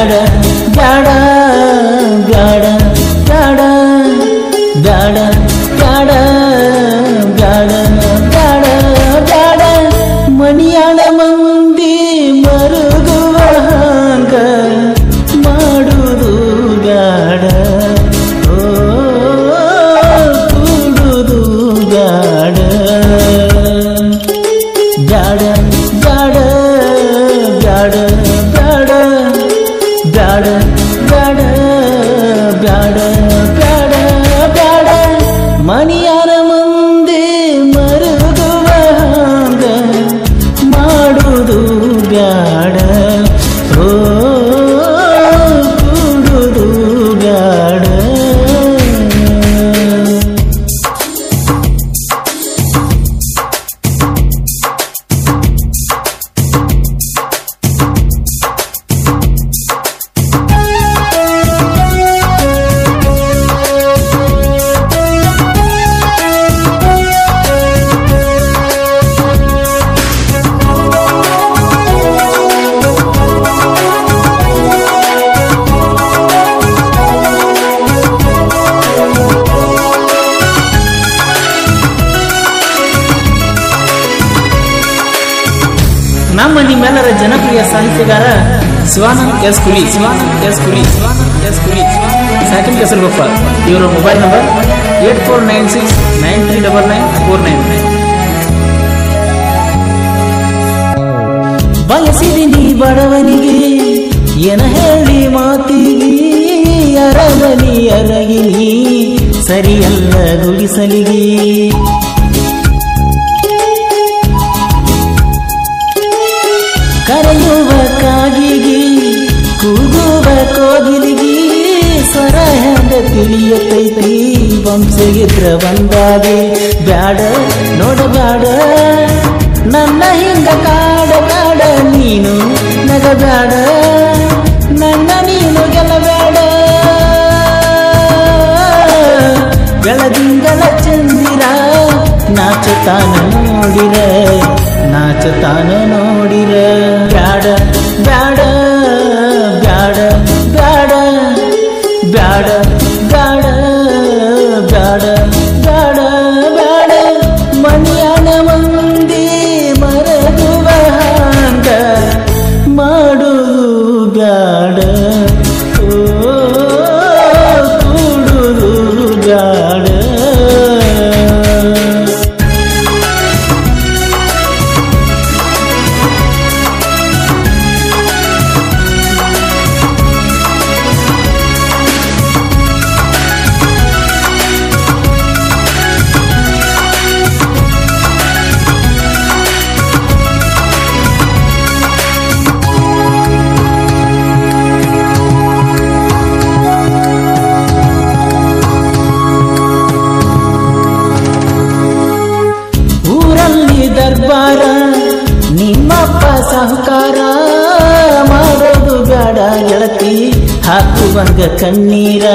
ಬ್ಯಾಡ ಬ್ಯಾಡ ಬ್ಯಾಡ ಬ್ಯಾಡ ಬ್ಯಾಡ ಬ್ಯಾಡ ಬ್ಯಾಡ ಬ್ಯಾಡ ಬ್ಯಾಡ ಮಣಿಯಾಳ ಮಂದಿ ಮರುಗುವ ಹಾಂಗ ಮಾಡುವುದು ಬ್ಯಾಡ ಓ ಕೂಡುವುದು ಬ್ಯಾಡ ಬ್ಯಾಡ ಬ್ಯಾಡ ಬ್ಯಾಡ ಬ್ಯಾಡ ಬ್ಯಾಡ ಬ್ಯಾಡ ಬ್ಯಾಡ ಬ್ಯಾಡ ಬ್ಯಾಡ ಮಣಿಯಾರ ಮುಂದೆ ಮರುಗುವ ಹಾಂಗ ಮಾಡುವುದು ಬ್ಯಾಡ ಓ ಕೂಡುವುದು ಬ್ಯಾಡ ನಮ್ಮ ನಿಮ್ಮೆಲ್ಲರ ಜನಪ್ರಿಯ ಸಾಹಿತ್ಯಗಾರ Shivanand S Kuli Shivanand S Kuli Shivanand S Kuli second Kesarugoppa ಇವರ mobile number eight four nine six nine three double nine four nine ಬಯಸಿದಿನಿ ಬಡವನಿಗೆ ಎನ ಹೇಳಿ ಮಾತಿಗೆ ಅರಗಲಿ ಅರಗಿನಿ ಸರಿಯಲ್ಲ ಗುಡಿಸಲಿಗೆ ಕರೆಯುವ ಕಾಗಿಗೆ ಕೂಗುವ ಕೋಗಿಲಿಗೆ ಸ್ವರ ಹೆಂಗ ತಿಳಿಯತೈತಿ ವಂಶಗಿದ್ರ ಬಂದಾಗೆ ಬ್ಯಾಡ ನೋಡಬ್ಯಾಡ ನನ್ನ ಹಿಂಗ ಕಾಡ ಕಾಡ ನೀನು ನಗಬ್ಯಾಡ ನನ್ನ ನೀನು ಗೆಲ್ಲಬ್ಯಾಡ ಬೆಳದಿಂಗಳ ಚಂದಿರ ನಾಚುತ್ತಾನ ನೋಡಿರ ನಾಚುತ್ತಾನ ನೋಡಿರ ಬ್ಯಾಡ ಬ್ಯಾಡ ಬ್ಯಾಡ ಬ್ಯಾಡ ಬ್ಯಾಡ ಬ್ಯಾಡ ಬ್ಯಾಡ ಬ್ಯಾಡ ಬ್ಯಾಡ ಮನಿಯಾನ ಮಂದಿ ಮರಗುವ ಹಾಂಗ ಮಾಡು ಬ್ಯಾಡ ಓ ಕೂಡುದು ಬ್ಯಾಡ ಊರಲ್ಲಿ ದರ್ಬಾರ ನಿಮ್ಮಪ್ಪ ಸಹಕಾರ ಮಾಡೋದು ಬೇಡ ಗೆಳತಿ ಹಾಕುವಂಗ ಕಣ್ಣೀರ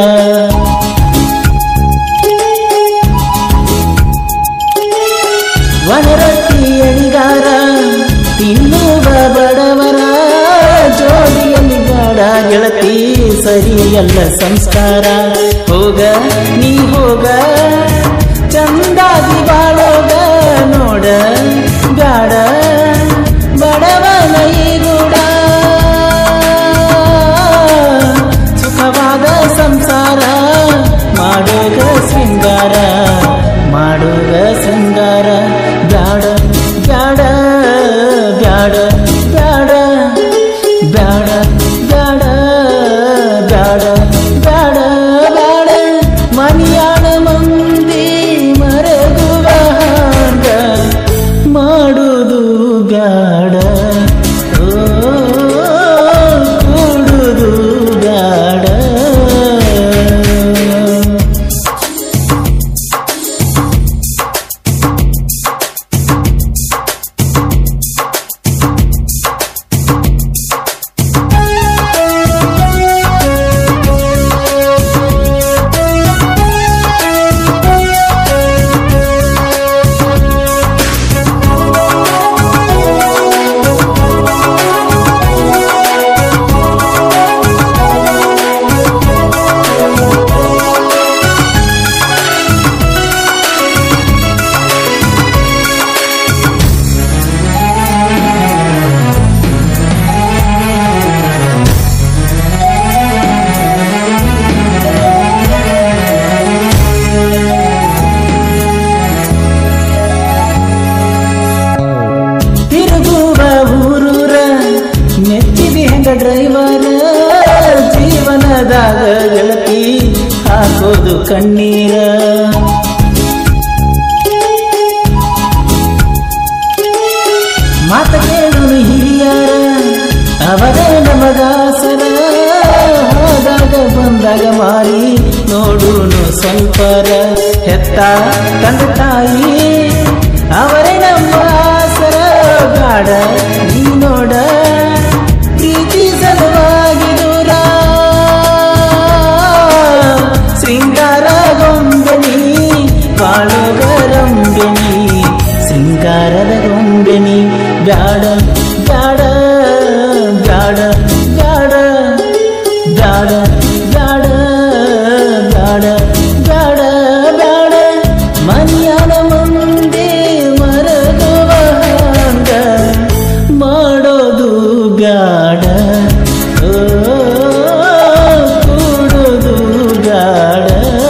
ವನರತಿ ಅಡಿಗಾರ ತಿನ್ನುವ ಬಡವರ ಜೋಡಿಯಲ್ಲಿ ಬೇಡ ಗೆಳತಿ ಸರಿಯಲ್ಲ ಸಂಸ್ಕಾರ ಹೋಗ ನೀ ಹೋಗ ಚಂದಾಗಿ ಬಾಳೋಗ ನೋಡ ಗಾಡ ಬಡವನ ಈ ಗೂಡ ಸುಖವಾದ ಸಂಸಾರ ಮಾಡೋಗ ಶೃಂಗಾರ ಮಾಡೋಗ ಶೃಂಗಾರ ಬ್ಯಾಡ ಬ್ಯಾಡ ಬ್ಯಾಡ ಬ್ಯಾಡ ಬ್ಯಾಡ ಬ್ಯಾಡ ಬ್ಯಾಡ ಬ್ಯಾಡ ಬ್ಯಾಡ ಮನಿಯಾಣ ಮಂದಿ ಮರಗುವ ಹಾಂಗ ಮಾಡುವುದು ಬ್ಯಾಡ ಓ ಕೂಡುದು ಬ್ಯಾಡ ಡ್ರೈವರ್ ಜೀವನದಾಗ ಗೆಳತಿ ಹಾಕೋದು ಕಣ್ಣೀರ ಮಾತ ಕೇಳುನು ಹಿರಿಯರ ಅವರೇ ನಮಗಾಸರ ಹೋದಾಗ ಬಂದಾಗ ಮಾರಿ ನೋಡುನು ಸ್ವಲ್ಪರ ಹೆತ್ತ ತಂದೆ ತಾಯಿ ಅವರೇ ನಮ್ಮ ಆಸರ ಗಾಡ ನೀ ನೋಡ ಪ್ರೀತಿ ಸಲುವಾಗಿ ದೂರ ಶೃಂಗಾರ ಗೊಂಬೆನಿ ಬಾಳುಗರಂಬೆನಿ ಶೃಂಗಾರದ ಗೊಂಬೆನಿ ಬ್ಯಾಡ ಬ್ಯಾಡ ಬ್ಯಾಡ ಬ್ಯಾಡ ಬ್ಯಾಡ ಬ್ಯಾಡ ಬ್ಯಾಡ ಬ್ಯಾಡ ಬ್ಯಾಡ ಮನೆಯನ ಮುಂದೆ ಮರಗುವ ಹಂಗ ಮಾಡೋದು ಬ್ಯಾಡ ಓ, ಕೂಡೋದು ಬ್ಯಾಡ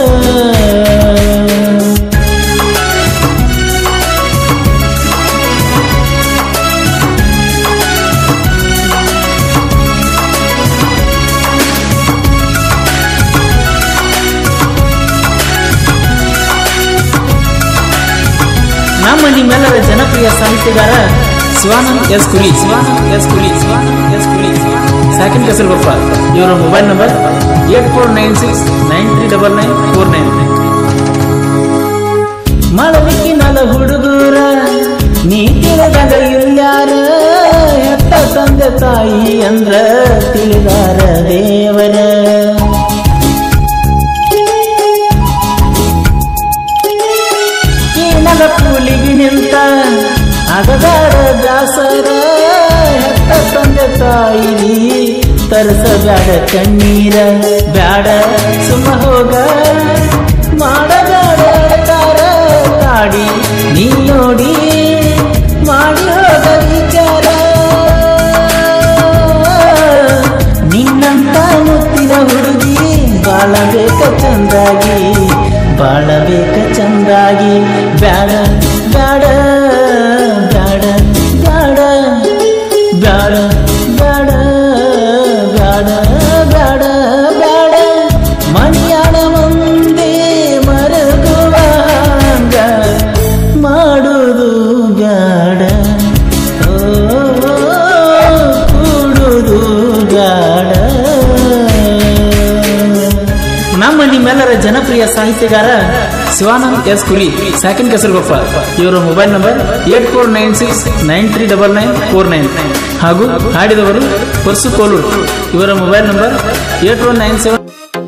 ನಮ್ಮ ನಿಮ್ಮೆಲ್ಲರ ಜನಪ್ರಿಯ ಸಾಹಿತ್ಯಗಾರ Shivanand S Kuli Shivanand S Kuli Shivanand S Kuli ಸಾಕಿನ ಕೆಸರುಗೊಪ್ಪ ಇವರ mobile number eight four nine six nine three double nine four nine ಮಳವಿಕ್ಕಿನಲ ಹುಡುಗರ ನೀ ತಿಳಿದಾಗ ಇಲ್ಯಾರ ಹೆತ್ತ ತಂದೆ ತಾಯಿ ಅಂದ್ರ ತಿಳಿದಾರ ದೇವರ ಏನದ ಕೂಲಿಗೆ ನಿಂತ ಅಗದಾರ ದಾಸರ ಹೆತ್ತ ತಂದೆ ತಾಯಿ ತರಸಬ್ಯಾಡ ಕಣ್ಣೀರ ಬ್ಯಾಡ ಸುಮ್ಮ ಹೋಗ ಮಾಡಬ್ಯಾಡ ತಾರ ತಾಡಿ ನೀ ನೋಡಿ ಮಾಡಿ ಹೋಗ ವಿಚಾರ ನಿನ್ನಂತ ಮುತ್ತಿನ ಹುಡುಗಿ ಬಾಳಬೇಕ ಚಂದಾಗಿ ಬಾಳಬೇಕ ಚಂದಾಗಿ ಬ್ಯಾಡ ಬ್ಯಾಡ ಬ್ಯಾಡ ಬ್ಯಾಡ ಬ್ಯಾಡ ಬ್ಯಾಡ ಬ್ಯಾಡ ಬ್ಯಾಡ ಬ್ಯಾಡ ಮಣಿಯಾಳ ಮುಂದೆ ಮರಗುವ ಹಂಗ ಮಾಡುವುದು ಬ್ಯಾಡ ಓ ಕೂಡುವುದು ಬ್ಯಾಡ ನಮ್ಮ ನಿಮ್ಮೆಲ್ಲರ ಜನಪ್ರಿಯ ಸಾಹಿತ್ಯಗಾರ ಶಿವಾನಂದ್ ಎಸ್ ಕುಲಿ ಸಾಕಿನ ಕೆಸರುಗೊಪ್ಪ ಇವರ mobile number eight four nine six nine three double nine four nine ಹಾಗೂ ಹಾಡಿದವರು ಪರ್ಸು ಕೋಲೂರು ಇವರ mobile number eight one nine seven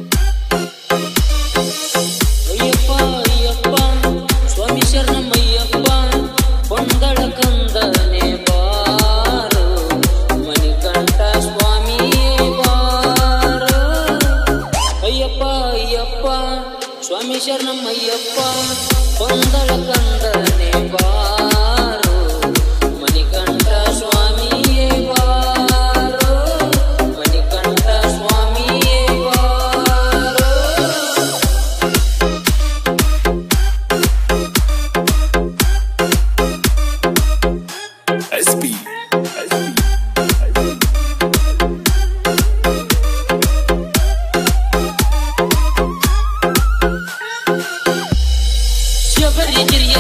Ayyappa Ayyappa Swamy ಶರಣಮಯ್ಯಪ್ಪ ಕೊಂದಳ ಕಂದನೆ ಬಾರು ಮಣಿಕಂಠ ಸ್ವಾಮಿ ಬಾರು ಅಯ್ಯಪ್ಪ ಅಯ್ಯಪ್ಪ ಸ್ವಾಮಿ ಶರಣಮಯ್ಯಪ್ಪ ಕೊಂದಳ ಕಂದನೆ ಬಾರು ಮಣಿಕಂಠ ಸ್ವಾಮಿ ಬಾರು ಮಣಿಕಂಠ ಸ್ವಾಮಿ ಬಾರು SB. ಶಬರಿ ಗಿರಿಯ